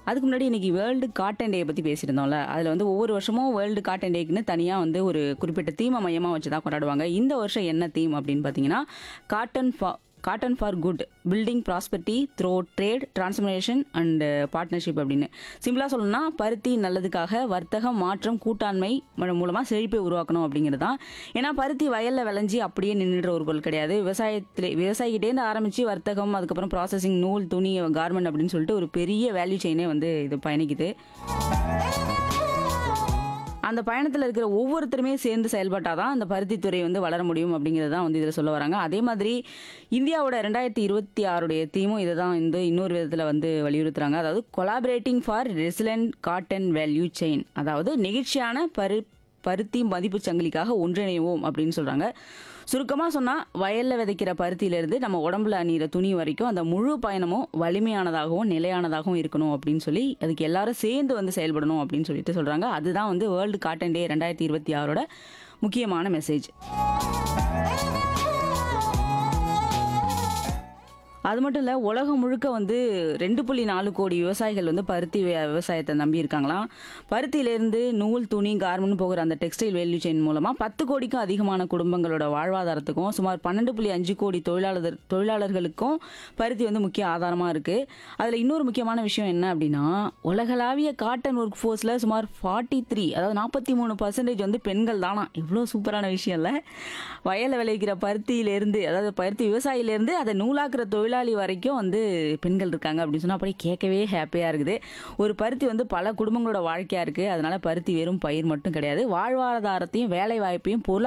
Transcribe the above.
அதுக்கு முன்னாடி இன்னைக்கு வேர்ல்டு காட்டன் டே பற்றி பேசியிருந்தோம்ல அதில் வந்து ஒவ்வொரு வருஷமும் வேர்ல்டு காட்டன் டேக்குன்னு தனியாக வந்து ஒரு குறிப்பிட்ட தீமை மையமாக வச்சு தான் கொண்டாடுவாங்க இந்த வருஷம் என்ன தீம் அப்படின்னு பார்த்தீங்கன்னா cotton for cotton for good building prosperity through trade transformation and partnership அப்படின்னு சிம்பிளாக சொல்லணும்னா பருத்தி நல்லதுக்காக வர்த்தகம் மாற்றம் கூட்டாண்மை மூலமாக செழிப்பை உருவாக்கணும் அப்படிங்கிறது தான் ஏன்னா பருத்தி வயலில் விளைஞ்சி அப்படியே நின்றுடுற ஒரு பொருள் கிடையாது விவசாயத்தில் விவசாயிகிட்டேருந்து ஆரம்பித்து வர்த்தகம் அதுக்கப்புறம் ப்ராசஸிங் நூல் துணி கார்மெண்ட் அப்படின்னு சொல்லிட்டு ஒரு பெரிய வேல்யூ செயினே வந்து இது பயணிக்குது அந்த பயணத்தில் இருக்கிற ஒவ்வொருத்தருமே சேர்ந்து செயல்பட்டால் தான் அந்த பருத்தி துறை வந்து வளர முடியும் அப்படிங்கிறது தான் வந்து இதில் சொல்ல வராங்க அதே மாதிரி இந்தியாவோட ரெண்டாயிரத்தி இருபத்தி ஆறுடைய தீமும் இதை தான் வந்து இன்னொரு விதத்தில் வந்து வலியுறுத்துறாங்க அதாவது collaborating for resilient cotton value chain அதாவது நெகிழ்ச்சியான பரு பருத்தி மதிப்பு சங்கிலிக்காக ஒன்றிணைவோம் அப்படின்னு சொல்கிறாங்க சுருக்கமாக சொன்னால் வயலில் விதைக்கிற பருத்தியிலேருந்து நம்ம உடம்புல அணிகிற துணி வரைக்கும் அந்த முழு பயணமும் வலிமையானதாகவும் நிலையானதாகவும் இருக்கணும் அப்படின்னு சொல்லி அதுக்கு எல்லாரும் சேர்ந்து வந்து செயல்படணும் அப்படின்னு சொல்லிட்டு சொல்கிறாங்க அதுதான் வந்து வேர்ல்டு காட்டன் டே ரெண்டாயிரத்தி இருபத்தி ஆறோட முக்கியமான மெசேஜ் அது மட்டும் இல்லை உலகம் முழுக்க வந்து ரெண்டு புள்ளி நாலு கோடி விவசாயிகள் வந்து பருத்தி வி- விவசாயத்தை நம்பி இருக்காங்களாம் பருத்தியிலேருந்து நூல் துணி கார்மெண்ட் போகிற அந்த டெக்ஸ்டைல் வேல்யூ செயின் மூலமாக பத்து கோடிக்கும் அதிகமான குடும்பங்களோட வாழ்வாதாரத்துக்கும் சுமார் பன்னெண்டு புள்ளி அஞ்சு கோடி தொழிலாளர் தொழிலாளர்களுக்கும் பருத்தி வந்து முக்கிய ஆதாரமாக இருக்குது அதில் இன்னொரு முக்கியமான விஷயம் என்ன அப்படின்னா உலகளாவிய காட்டன் ஒர்க் ஃபோர்ஸில் சுமார் ஃபார்ட்டி த்ரீ அதாவது நாற்பத்தி மூணு பர்சன்டேஜ் வந்து பெண்கள் தானா இவ்வளோ சூப்பரான விஷயம் இல்லை வயலில் விளைவிக்கிற பருத்தியிலேருந்து அதாவது பருத்தி விவசாயிலேருந்து அதை நூலாக்குற தொழிலாளி வரைக்கும் வந்து பெண்கள் இருக்காங்க அப்படின்னு சொன்னால் அப்படியே கேட்கவே ஹாப்பியாக இருக்குது ஒரு பருத்தி வந்து பல குடும்பங்களோட வாழ்க்கையாக இருக்குது அதனால பருத்தி வெறும் பயிர் மட்டும் கிடையாது வாழ்வாதாரத்தையும் வேலை வாய்ப்பையும் பொருளாதார